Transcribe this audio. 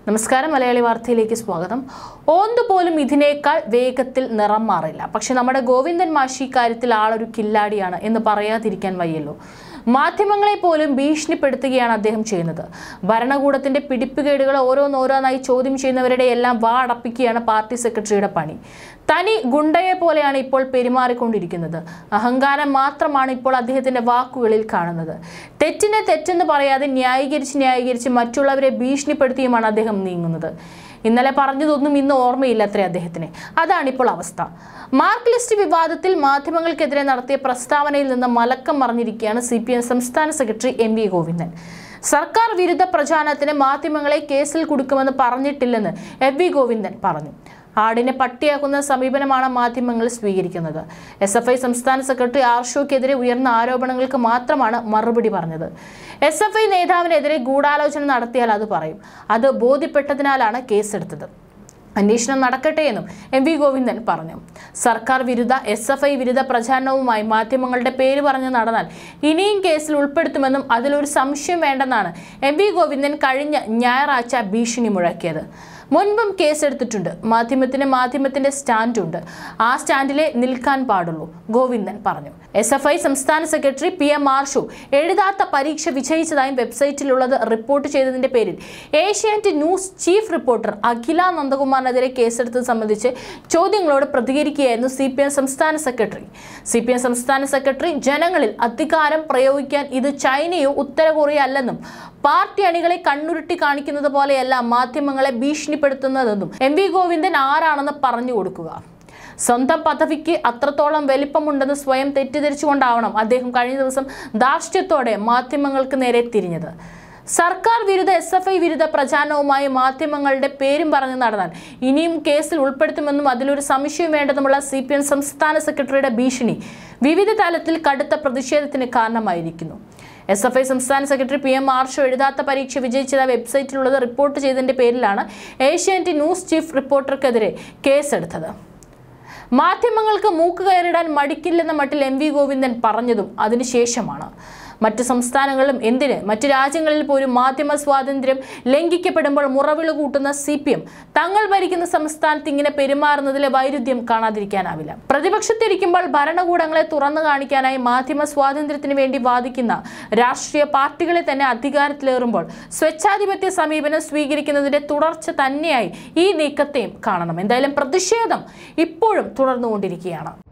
നമസ്കാരം മലയാളി വാർത്തയിലേക്ക് സ്വാഗതം ഓന്ത് പോലും ഇതിനേക്കാൾ വേഗത്തിൽ നിറം മാറില്ല പക്ഷെ നമ്മുടെ ഗോവിന്ദൻ മാഷി കാര്യത്തിൽ ആളൊരു കില്ലാടിയാണ് എന്ന് പറയാതിരിക്കാൻ വയ്യല്ലോ മാധ്യമങ്ങളെ പോലും ഭീഷണിപ്പെടുത്തുകയാണ് അദ്ദേഹം ചെയ്യുന്നത് ഭരണകൂടത്തിന്റെ പിടിപ്പുകേടുകൾ ഓരോന്നോരോന്നായി ചോദ്യം ചെയ്യുന്നവരുടെ എല്ലാം വാ അടപ്പിക്കുകയാണ് പാർട്ടി സെക്രട്ടറിയുടെ പണി തനി ഗുണ്ടയെ പോലെയാണ് ഇപ്പോൾ പെരുമാറിക്കൊണ്ടിരിക്കുന്നത് അഹങ്കാരം മാത്രമാണ് ഇപ്പോൾ അദ്ദേഹത്തിന്റെ വാക്കുകളിൽ കാണുന്നത് തെറ്റിനെ തെറ്റെന്ന് പറയാതെ ന്യായീകരിച്ച് ന്യായീകരിച്ച് മറ്റുള്ളവരെ ഭീഷണിപ്പെടുത്തിയുമാണ് അദ്ദേഹം നീങ്ങുന്നത് ഇന്നലെ പറഞ്ഞതൊന്നും ഇന്ന് ഓർമ്മയില്ല അത്രേ അദ്ദേഹത്തിന് അതാണിപ്പോൾ അവസ്ഥ മാർക്ക് ലിസ്റ്റ് വിവാദത്തിൽ മാധ്യമങ്ങൾക്കെതിരെ നടത്തിയ പ്രസ്താവനയിൽ നിന്ന് മലക്കം മറിഞ്ഞിരിക്കുകയാണ് സി പി എം സംസ്ഥാന സെക്രട്ടറി എം വി ഗോവിന്ദൻ സർക്കാർ വിരുദ്ധ പ്രചാരണത്തിന് മാധ്യമങ്ങളെ കേസിൽ കൊടുക്കുമെന്ന് പറഞ്ഞിട്ടില്ലെന്ന് എം വി ഗോവിന്ദൻ പറഞ്ഞു ആടിനെ പട്ടിയാക്കുന്ന സമീപനമാണ് മാധ്യമങ്ങൾ സ്വീകരിക്കുന്നത് എസ് എഫ് ഐ സംസ്ഥാന സെക്രട്ടറി ആർഷോക്കെതിരെ ഉയർന്ന ആരോപണങ്ങൾക്ക് മാത്രമാണ് മറുപടി പറഞ്ഞത് എസ് എഫ് ഐ നേതാവിനെതിരെ ഗൂഢാലോചന നടത്തിയാൽ അത് പറയും അത് ബോധ്യപ്പെട്ടതിനാലാണ് കേസെടുത്തത് അന്വേഷണം നടക്കട്ടെ എന്നും എം വി ഗോവിന്ദൻ പറഞ്ഞു സർക്കാർ വിരുദ്ധ എസ് എഫ് ഐ വിരുദ്ധ പ്രചാരണവുമായി മാധ്യമങ്ങളുടെ പേര് പറഞ്ഞ് നടന്നാൽ ഇനിയും കേസിൽ ഉൾപ്പെടുത്തുമെന്നും അതിലൊരു സംശയം വേണ്ടെന്നാണ് എം വി ഗോവിന്ദൻ കഴിഞ്ഞ ഞായറാഴ്ച ഭീഷണി മുഴക്കിയത് മുൻപും കേസെടുത്തിട്ടുണ്ട് മാധ്യമത്തിന് മാധ്യമത്തിന്റെ സ്റ്റാൻഡുണ്ട് ആ സ്റ്റാൻഡിലെ നിൽക്കാൻ പാടുള്ളൂ ഗോവിന്ദൻ പറഞ്ഞു എസ് എഫ് ഐ സംസ്ഥാന സെക്രട്ടറി പി എം മാർഷു എഴുതാത്ത പരീക്ഷ വിജയിച്ചതായും വെബ്സൈറ്റിലുള്ളത് റിപ്പോർട്ട് ചെയ്തതിന്റെ പേരിൽ Asianet news chief reporter Akhila നന്ദകുമാറിനെതിരെ കേസെടുത്തത് സംബന്ധിച്ച് ചോദ്യങ്ങളോട് പ്രതികരിക്കുകയായിരുന്നു സി പി എം സംസ്ഥാന സെക്രട്ടറി സി പി എം സംസ്ഥാന സെക്രട്ടറി ജനങ്ങളിൽ അധികാരം പ്രയോഗിക്കാൻ ഇത് ചൈനയോ ഉത്തര കൊറിയ അല്ലെന്നും പാർട്ടി അണികളെ കണ്ണുരുട്ടി കാണിക്കുന്നത് പോലെയല്ല മാധ്യമങ്ങളെ ഭീഷണിപ്പെടുത്തുന്നതെന്നും എം വി ഗോവിന്ദൻ ആരാണെന്ന് പറഞ്ഞു കൊടുക്കുക സ്വന്തം പദവിക്ക് അത്രത്തോളം വലിപ്പമുണ്ടെന്ന് സ്വയം തെറ്റിദ്ധരിച്ചുകൊണ്ടാവണം അദ്ദേഹം കഴിഞ്ഞ ദിവസം ധാർഷ്ട്യത്തോടെ മാധ്യമങ്ങൾക്ക് നേരെ തിരിഞ്ഞത് സർക്കാർ വിരുദ്ധ എസ് എഫ് ഐ വിരുദ്ധ പ്രചാരണവുമായി മാധ്യമങ്ങളുടെ പേരും പറഞ്ഞു നടന്നാൽ ഇനിയും കേസിൽ ഉൾപ്പെടുത്തുമെന്നും അതിലൊരു സംശയം വേണ്ടതുമുള്ള സി പി എം സംസ്ഥാന സെക്രട്ടറിയുടെ ഭീഷണി വിവിധ തലത്തിൽ കടുത്ത പ്രതിഷേധത്തിന് കാരണമായിരിക്കുന്നു എസ് എഫ് ഐ സംസ്ഥാന സെക്രട്ടറി പി എം മാർഷോ എഴുതാത്ത പരീക്ഷ വിജയിച്ചത് വെബ്സൈറ്റിലുള്ളത് റിപ്പോർട്ട് ചെയ്തതിന്റെ പേരിലാണ് ഏഷ്യാനെറ്റ് ന്യൂസ് ചീഫ് റിപ്പോർട്ടർക്കെതിരെ കേസെടുത്തത് മാധ്യമങ്ങൾക്ക് മൂക്ക് കയറിടാൻ മടിക്കില്ലെന്ന മട്ടിൽ എം വി ഗോവിന്ദൻ പറഞ്ഞതും അതിനുശേഷമാണ് മറ്റു സംസ്ഥാനങ്ങളിലും എന്തിന് മറ്റു രാജ്യങ്ങളിൽ പോലും മാധ്യമ സ്വാതന്ത്ര്യം ലംഘിക്കപ്പെടുമ്പോൾ മുറവിള് കൂട്ടുന്ന സി പി എം തങ്ങൾ ഭരിക്കുന്ന സംസ്ഥാനത്ത് ഇങ്ങനെ പെരുമാറുന്നതിലെ വൈരുദ്ധ്യം കാണാതിരിക്കാനാവില്ല പ്രതിപക്ഷത്തിരിക്കുമ്പോൾ ഭരണകൂടങ്ങളെ തുറന്നു കാണിക്കാനായി മാധ്യമ സ്വാതന്ത്ര്യത്തിന് വേണ്ടി വാദിക്കുന്ന രാഷ്ട്രീയ പാർട്ടികളെ തന്നെ അധികാരത്തിലേറുമ്പോൾ സ്വച്ഛാധിപത്യ സമീപനം സ്വീകരിക്കുന്നതിന്റെ തുടർച്ച തന്നെയായി ഈ നീക്കത്തെയും കാണണം എന്തായാലും പ്രതിഷേധം ഇപ്പോഴും തുടർന്നുകൊണ്ടിരിക്കുകയാണ്